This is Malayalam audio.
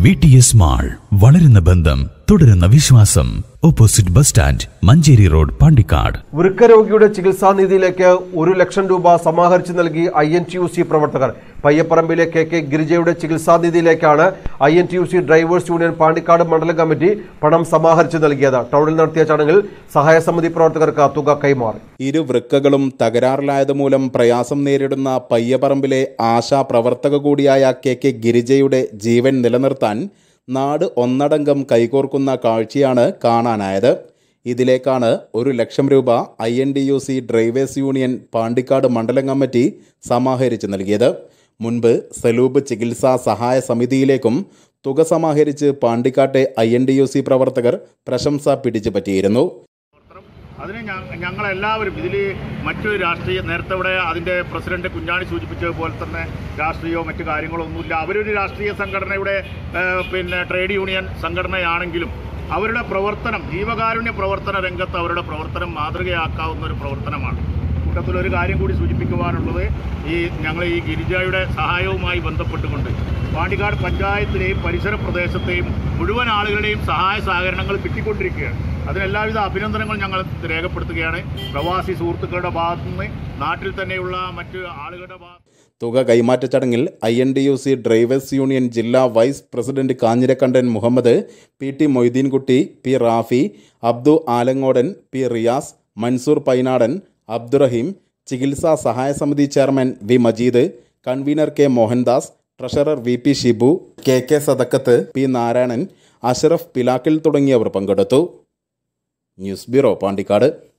വി ടി എസ് മാൾ വളരുന്ന ബന്ധം തുടരുന്ന വിശ്വാസം opposite bus stand Manjeri road Pandikkad വൃക്കരോഗിയുടെ ചികിത്സാ നിധിയിലേക്ക് ഒരു ലക്ഷം രൂപ സമാഹരിച്ചു നൽകി I N T U C പ്രവർത്തകർ പയ്യപ്പറമ്പിലെ കെ കെ ഗിരിജയുടെ ചികിത്സാ നിധിയിലേക്കാണ് I N T U C drivers union Pandikkad മണ്ഡലം കമ്മിറ്റി പണം സമാഹരിച്ചു നൽകിയത് ടൗണിൽ നടത്തിയ ചടങ്ങിൽ സഹായ സമിതി പ്രവർത്തകർക്ക് തുക കൈമാറി ഇരു വൃക്കകളും തകരാറിലായത് മൂലം പ്രയാസം നേരിടുന്ന പയ്യപറമ്പിലെ ആശാ പ്രവർത്തക കൂടിയായ കെ കെ ഗിരിജയുടെ ജീവൻ നിലനിർത്താൻ നാട് ഒന്നടങ്കം കൈകോർക്കുന്ന കാഴ്ചയാണ് കാണാനായത് ഇതിലേക്കാണ് ഒരു ലക്ഷം രൂപ I N D U C drivers union Pandikkad മണ്ഡലം കമ്മിറ്റി സമാഹരിച്ച് നൽകിയത് മുൻപ് സലൂബ് ചികിത്സാ സഹായ സമിതിയിലേക്കും തുക സമാഹരിച്ച് പാണ്ടിക്കാട്ടെ I N D U C പ്രവർത്തകർ പ്രശംസ പിടിച്ചു പറ്റിയിരുന്നു അതിന് ഞ- ഞങ്ങളെല്ലാവരും ഇതിൽ മറ്റു രാഷ്ട്രീയ നേരത്തെ ഇവിടെ അതിൻ്റെ പ്രസിഡന്റ് കുഞ്ഞാണി സൂചിപ്പിച്ചതുപോലെ തന്നെ രാഷ്ട്രീയമോ മറ്റു കാര്യങ്ങളോ ഒന്നുമില്ല അവരൊരു രാഷ്ട്രീയ സംഘടനയുടെ ഏഹ്, പിന്നെ ട്രേഡ് യൂണിയൻ സംഘടനയാണെങ്കിലും അവരുടെ പ്രവർത്തനം ജീവകാരുണ്യ പ്രവർത്തന രംഗത്ത് അവരുടെ പ്രവർത്തനം മാതൃകയാക്കാവുന്ന ഒരു പ്രവർത്തനമാണ് കൂട്ടത്തിലൊരു കാര്യം കൂടി സൂചിപ്പിക്കുവാനുള്ളത് ഈ ഞങ്ങൾ ഈ ഗിരിജയുടെ സഹായവുമായി ബന്ധപ്പെട്ടുകൊണ്ട് പാണ്ടിക്കാട് പഞ്ചായത്തിലെയും പരിസര പ്രദേശത്തെയും മുഴുവൻ ആളുകളുടെയും സഹായ സഹകരണങ്ങൾ കിട്ടിക്കൊണ്ടിരിക്കുകയാണ് അതിനെല്ലാവിധ അഭിനന്ദനങ്ങൾ ഞങ്ങൾ രേഖപ്പെടുത്തുകയാണ് പ്രവാസി സുഹൃത്തുക്കളുടെ ഭാഗത്തു നിന്ന് നാട്ടിൽ തന്നെയുള്ള മറ്റ് ആളുകളുടെ ഭാഗത്ത് തുക കൈമാറ്റ ചടങ്ങിൽ I N D U C drivers union ജില്ലാ vice president Kanjirakkandan Muhammad P T Moideenkutty P Rafi Abdu Alangodan P Riyas Mansoor Painadan Abdurahim ചികിത്സാ സഹായ സമിതി chairman V Majeed convener K Mohandas treasurer V P Shibu K K Sadakkath P Narayanan Ashraf Pilakkil തുടങ്ങിയവർ പങ്കെടുത്തു ന്യൂസ് ബ്യൂറോ പാണ്ടിക്കാട്